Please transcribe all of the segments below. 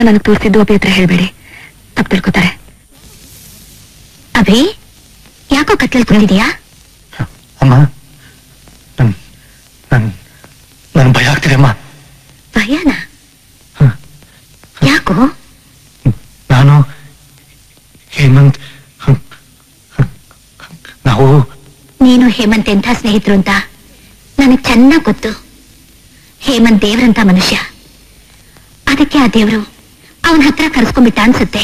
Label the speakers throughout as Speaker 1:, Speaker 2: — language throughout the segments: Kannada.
Speaker 1: ನನಗೆ ತೋರಿಸಿದ್ದು ಅಭಿ ಹತ್ರ ಹೇಳ್ಬೇಡಿ ತಪ್ಪು ತಿಳ್ಕೊತಾರೆ
Speaker 2: ಅಭಿ ಯಾಕೋ ಕತ್ಲಲ್ಲಿ ಕುಳಿದೀಯಾ
Speaker 3: ಅಮ್ಮ ನನ್ ನನ್ ನನ್ ಭಯ ಆಗ್ತಿದೆ ಅಮ್ಮ
Speaker 2: ಭಯನಾ ಯಾಕೋ
Speaker 3: ನಾನು ಹೇಮಂತ್ ನಾವು
Speaker 2: ನೀನು ಹೇಮಂತ್ ಎಂಥ ಸ್ನೇಹಿತರು ಅಂತ ನನಗ್ ಚೆನ್ನಾಗ್ ಗೊತ್ತು ಹೇಮಂತ್ ದೇವ್ರಂತ ಮನುಷ್ಯ ಅದಕ್ಕೆ ಆ ದೇವ್ರು ಅವನ ಹತ್ರ ಕರೆಸ್ಕೊಂಡ್ಬಿಟ್ಟ ಅನ್ಸುತ್ತೆ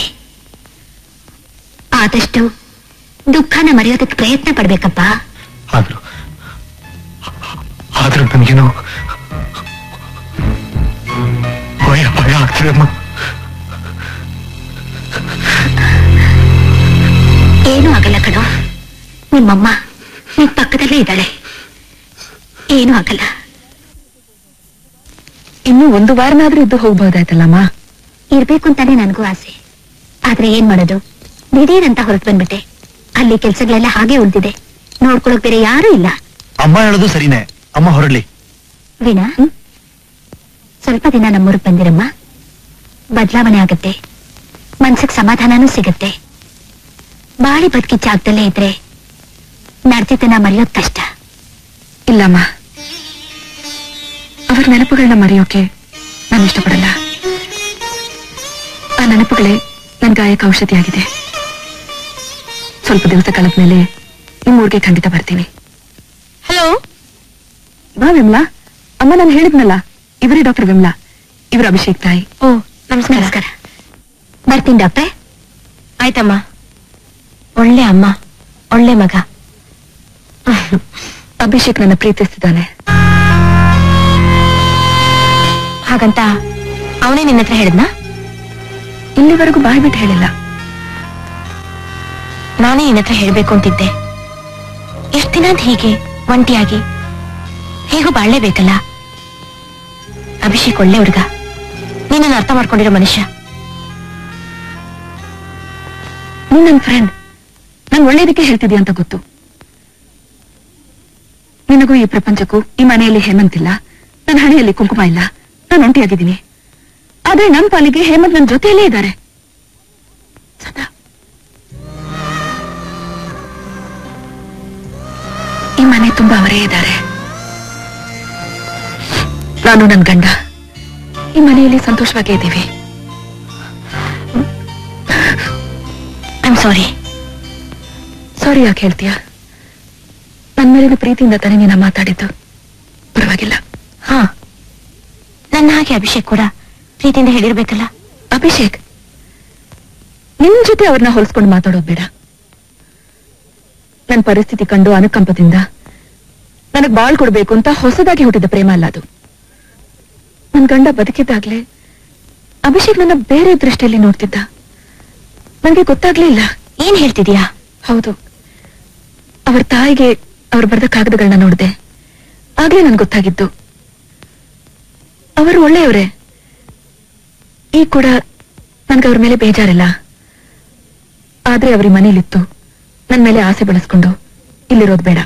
Speaker 2: ಆದಷ್ಟು ದುಃಖನ ಮರೆಯೋದಕ್ಕೆ ಪ್ರಯತ್ನ ಪಡ್ಬೇಕಪ್ಪ
Speaker 3: ಆದ್ರೂ ಆದ್ರೂ ನನ್ಗೇನೋ ಭಯ ಭಯ ಆಗ್ತಿದೆ ಅಮ್ಮ
Speaker 2: ಏನೂ ಆಗಲ್ಲ ಕಣೋ ನಿಮ್ಮಮ್ಮ ನಿನ್ ಪಕ್ಕದಲ್ಲೇ ಇದ್ದಾಳೆ ಏನೂ ಆಗಲ್ಲ
Speaker 1: ಇನ್ನು ಒಂದು ವಾರನಾದ್ರೂ ಇದ್ದು ಹೋಗ್ಬಹುದಾಯ್ತಲ್ಲಮ್ಮ
Speaker 2: ಇರ್ಬೇಕು ಅಂತಾನೆ ನನಗೂ ಆಸೆ ಆದ್ರೆ ಏನ್ ಮಾಡೋದು ದಿಢೀರ್ ಅಂತ ಹೊರಟು ಬಂದ್ಬಿಟ್ಟೆ ಅಲ್ಲಿ ಕೆಲ್ಸಗಳೆಲ್ಲ ಹಾಗೆ ಉಳಿದಿದೆ ನೋಡ್ಕೊಳಕ್ ಬೇರೆ ಯಾರೂ ಇಲ್ಲ
Speaker 3: ಅಮ್ಮ ಹೇಳೋದು ಸರಿನೇ ಅಮ್ಮ ಹೊರಡ್ಲಿ
Speaker 2: ವೀಣಾ ಸ್ವಲ್ಪ ದಿನ ನಮ್ಮೂರಿಗೆ ಬಂದಿರಮ್ಮ ಬದಲಾವಣೆ ಆಗತ್ತೆ ಮನ್ಸಿಗೆ ಸಮಾಧಾನನೂ ಸಿಗತ್ತೆ ಬಾಳಿ ಬದುಕಿ ಜಾಗದಲ್ಲೇ ಇದ್ರೆ ನಡ್ತಿದ್ದನ್ನ ಮರೆಯೋದ್ ಕಷ್ಟ
Speaker 1: ಇಲ್ಲಮ್ಮ ಅವರ ನೆನಪುಗಳನ್ನ ಮರೆಯೋಕೆ ನಾನು ಇಷ್ಟಪಡಲ್ಲ ಆ ನೆನಪುಗಳೇ ನನ್ ಗಾಯಕ ಔಷಧಿಯಾಗಿದೆ ಸ್ವಲ್ಪ ದಿವಸ ಕಳೆದ ಮೇಲೆ ನಿಮ್ಮೂರ್ಗೆ ಖಂಡಿತ ಬರ್ತೀನಿ
Speaker 2: ಹಲೋ
Speaker 1: ಬಾ ವಿಮ್ಲಾ ಅಮ್ಮ ನಾನು ಹೇಳಿದ್ನಲ್ಲ ಇವರೇ ಡಾಕ್ಟರ್ ವಿಮ್ಲಾ ಇವ್ರ ಅಭಿಷೇಕ್ ತಾಯಿ
Speaker 2: ಓ ನಮಸ್ಕಾರ ನಮಸ್ಕಾರ ಬರ್ತೀನಿ ಡಾಕ್ಟ್ರೆ
Speaker 4: ಆಯ್ತಮ್ಮ ಒಳ್ಳೆ ಅಮ್ಮ ಒಳ್ಳೆ ಮಗ
Speaker 1: ಅಭಿಷೇಕ್ ನನ್ನ ಪ್ರೀತಿಸ್ತಿದ್ದಾನೆ
Speaker 4: ಹಾಗಂತ ಅವನೇ ನಿನ್ನ ಹತ್ರ ಹೇಳಿದ್ನಾ
Speaker 1: ಇಲ್ಲಿವರೆಗೂ ಬಾಯ್ ಬಿಟ್ಟು ಹೇಳಿಲ್ಲ
Speaker 4: ನಾನೇ ನಿನ್ನ ಹತ್ರ ಹೇಳ್ಬೇಕು ಅಂತಿದ್ದೆ ಎಷ್ಟ್ ದಿನ ಅಂತ ಹೀಗೆ ಒಂಟಿಯಾಗಿ ಹೇಗೂ ಬಾಳ್ಲೇಬೇಕಲ್ಲ ಅಭಿಷೇಕ್ ಒಳ್ಳೆ ಹುಡುಗ ನೀನನ್ನು ಅರ್ಥ ಮಾಡ್ಕೊಂಡಿರೋ ಮನುಷ್ಯ
Speaker 1: ನೀನ್ ನನ್ ಫ್ರೆಂಡ್ ನಾನು ಒಳ್ಳೇದಕ್ಕೆ ಹೇಳ್ತಿದ್ಯಾ ಅಂತ ಗೊತ್ತು ನಿನಗೂ ಈ ಪ್ರಪಂಚಕ್ಕೂ ಈ ಮನೆಯಲ್ಲಿ ಹೇಮಂತ್ ಇಲ್ಲ ನನ್ನ ಹಣೆಯಲ್ಲಿ ಕುಂಕುಮ ಇಲ್ಲ ನಾನು ಒಂಟಿಯಾಗಿದ್ದೀನಿ ಆದ್ರೆ ನನ್ ಪಾಲಿಗೆ ಹೇಮಂತ್ ನನ್ನ ಜೊತೆಯಲ್ಲೇ ಇದ್ದಾರೆ ಸದಾ ಈ ಮನೆ ತುಂಬಾ ಅವರೇ ಇದ್ದಾರೆ ನಾನು ನನ್ ಗಂಡ ಈ ಮನೆಯಲ್ಲಿ ಸಂತೋಷವಾಗೇ ಇದ್ದೀವಿ
Speaker 4: ಐಮ್ ಸಾರಿ
Speaker 1: ಸಾರಿ ಯಾಕೆ ಹೇಳ್ತೀಯ ನನ್ ಮೇಲಿನ ಪ್ರೀತಿಯಿಂದ ತಾನೇ ನೀನ ಮಾತಾಡಿದ್ದು ಪರವಾಗಿಲ್ಲ
Speaker 4: ಹಾ ನನ್ನ ಹಾಗೆ ಅಭಿಷೇಕ್ ಕೂಡ ಪ್ರೀತಿಯಿಂದ ಹೇಳಿರ್ಬೇಕಲ್ಲ
Speaker 1: ಅಭಿಷೇಕ್ ನಿನ್ ಜೊತೆ ಅವ್ರನ್ನ ಹೋಲಿಸ್ಕೊಂಡು ಮಾತಾಡೋದು ಬೇಡ ನನ್ ಪರಿಸ್ಥಿತಿ ಕಂಡು ಅನುಕಂಪದಿಂದ ನನಗ್ ಬಾಳ್ ಕೊಡ್ಬೇಕು ಅಂತ ಹೊಸದಾಗಿ ಹುಟ್ಟಿದ ಪ್ರೇಮ ಅಲ್ಲ ಅದು ನನ್ ಗಂಡ ಬದುಕಿದ್ದಾಗ್ಲೇ ಅಭಿಷೇಕ್ ನನ್ನ ಬೇರೆ ದೃಷ್ಟಿಯಲ್ಲಿ ನೋಡ್ತಿದ್ದ ನನಗೆ ಗೊತ್ತಾಗ್ಲೇ ಇಲ್ಲ
Speaker 4: ಏನ್ ಹೇಳ್ತಿದ್ಯಾ
Speaker 1: ಹೌದು ಅವ್ರ ತಾಯಿಗೆ ಅವ್ರು ಬರೆದ ಕಾಗದಗಳನ್ನ ನೋಡಿದೆ ಆಗ್ಲೇ ನನ್ಗೆ ಗೊತ್ತಾಗಿದ್ದು ಅವರು ಒಳ್ಳೆಯವರೇ ಈ ಕೂಡ ನನ್ಗೆ ಅವ್ರ ಮೇಲೆ ಬೇಜಾರಿಲ್ಲ ಆದ್ರೆ ಅವ್ರ ಮನೇಲಿತ್ತು ನನ್ ಮೇಲೆ ಆಸೆ ಬೆಳೆಸ್ಕೊಂಡು ಇಲ್ಲಿರೋದು ಬೇಡ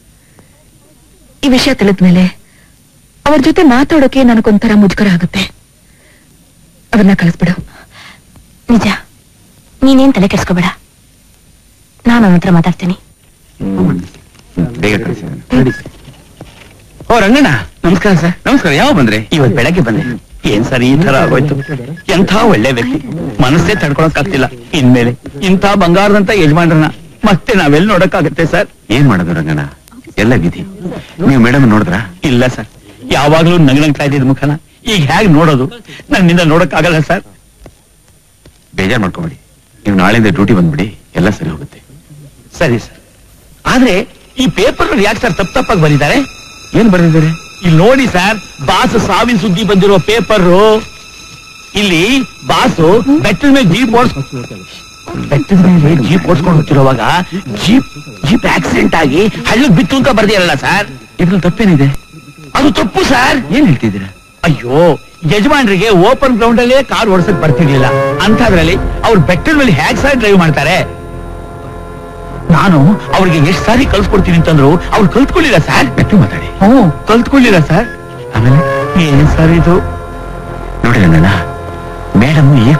Speaker 1: ಈ ವಿಷಯ ತಿಳಿದ್ಮೇಲೆ ಅವ್ರ ಜೊತೆ ಮಾತಾಡೋಕೆ ನನಗೊಂಥರ ಮುಜುಗರ ಆಗುತ್ತೆ ಅವ್ರನ್ನ ಕಳಿಸ್ಬಿಡು
Speaker 4: ನಿಜ ನೀನೇನ್ ತಲೆ ಕೆಡ್ಸ್ಕೋಬೇಡ ನಾನು ಅವನ ಹತ್ರ ಮಾತಾಡ್ತೀನಿ
Speaker 5: ಬೇಗ ಕಳಿಸಿ ಓ ರಂಗಣ್ಣ ನಮಸ್ಕಾರ ಸರ್ ನಮಸ್ಕಾರ ಯಾವ ಬಂದ್ರೆ ಇವತ್ ಬೆಳಗ್ಗೆ ಬಂದೆ ಏನ್ ಸರ್ ಈ ತರ ಆಗೋಯ್ತು ಎಂಥ ಒಳ್ಳೆ ವ್ಯಕ್ತಿ ಮನಸ್ಸೇ ತಡ್ಕೊಳಕ್ ಆಗ್ತಿಲ್ಲ ಇನ್ಮೇಲೆ ಇಂಥ ಬಂಗಾರದಂತ ಯಜಮಾನ್ರನ್ನ ಮತ್ತೆ ನಾವೆಲ್ಲಿ ನೋಡಕ್ಕಾಗತ್ತೆ ಸರ್
Speaker 6: ಏನ್ ಮಾಡೋದು ರಂಗಣ್ಣ ಎಲ್ಲ ವಿಧಿ ನೀವು ಮೇಡಮ್ ನೋಡಿದ್ರ
Speaker 5: ಇಲ್ಲ ಸರ್ ಯಾವಾಗ್ಲೂ ನಗನಗ್ತಾ ಇದ್ದಿದ್ ಮುಖನ ಈಗ ಹೇಗ್ ನೋಡೋದು ನನ್ನಿಂದ ನೋಡಕ್ಕಾಗಲ್ಲ ಸರ್
Speaker 6: ಬೇಜಾರ್ ಮಾಡ್ಕೊಬೇಡಿ ನೀವು ನಾಳೆಯಿಂದ ಡ್ಯೂಟಿ ಬಂದ್ಬಿಡಿ ಎಲ್ಲ ಸರಿ ಹೋಗುತ್ತೆ
Speaker 5: ಸರಿ ಸರ್ ಆದ್ರೆ ಈ ಪೇಪರ್ ಯಾಕೆ ಸರ್ ತಪ್ಪ ತಪ್ಪಾಗಿ ಬರೀತಾರೆ
Speaker 6: ಏನ್ ಬರ್ದಿದ್ದಾರೆ
Speaker 5: ಇಲ್ಲಿ ನೋಡಿ ಸರ್ ಬಾಸ್ ಸಾವಿನ ಸುದ್ದಿ ಬಂದಿರೋ ಪೇಪರ್ ಇಲ್ಲಿ ಬಾಸು ಬೆಟ್ಟದ ಮೇಲೆ ಜೀಪ್ ಓಡಿಸ್ ಬೆಟ್ಟದ ಮೇಲೆ ಜೀಪ್ ಓಡಿಸ್ಕೊಂಡು ಹೋಗ್ತಿರುವಾಗ ಜೀಪ್ ಜೀಪ್ ಆಕ್ಸಿಡೆಂಟ್ ಆಗಿ ಹಳ್ಳಕ್ ಬಿತ್ತು ಅಂತ ಬರ್ದಿರಲ್ಲ ಸರ್
Speaker 6: ಇದ್ರಲ್ಲಿ ತಪ್ಪೇನಿದೆ
Speaker 5: ಅದು ತಪ್ಪು ಸರ್
Speaker 6: ಏನ್ ಹೇಳ್ತಿದ್ದೀರಾ
Speaker 5: ಅಯ್ಯೋ ಯಜಮಾನ್ರಿಗೆ ಓಪನ್ ಗ್ರೌಂಡ್ ಅಲ್ಲೇ ಕಾರ್ ಓಡಿಸಕ್ ಬರ್ತಿರ್ಲಿಲ್ಲ ಅಂತದ್ರಲ್ಲಿ ಅವ್ರು ಬೆಟ್ಟದ ಮೇಲೆ ಹೇಗ್ ಸರ್ ಡ್ರೈವ್ ಮಾಡ್ತಾರೆ ನಾನು ಅವ್ರಿಗೆ ಎಷ್ಟ್ ಸಾರಿ ಕಲ್ಸ್ಕೊಡ್ತೀನಿ ಅಂತಂದ್ರು ಅವ್ರು ಕಲ್ತ್ಕೊಳ್ಳಿಲ್ಲ ಸರ್
Speaker 6: ಬೆಟ್ಟು ಮಾತಾಡಿ
Speaker 5: ಹ್ಞೂ ಕಲ್ತ್ಕೊಳ್ಳಿಲ್ಲ ಸರ್
Speaker 6: ಆಮೇಲೆ
Speaker 5: ಏನ್ ಸರ್ ಇದು
Speaker 6: ನೋಡಿ ರಂಗಣ್ಣ ಮೇಡಮ್ ಈಗ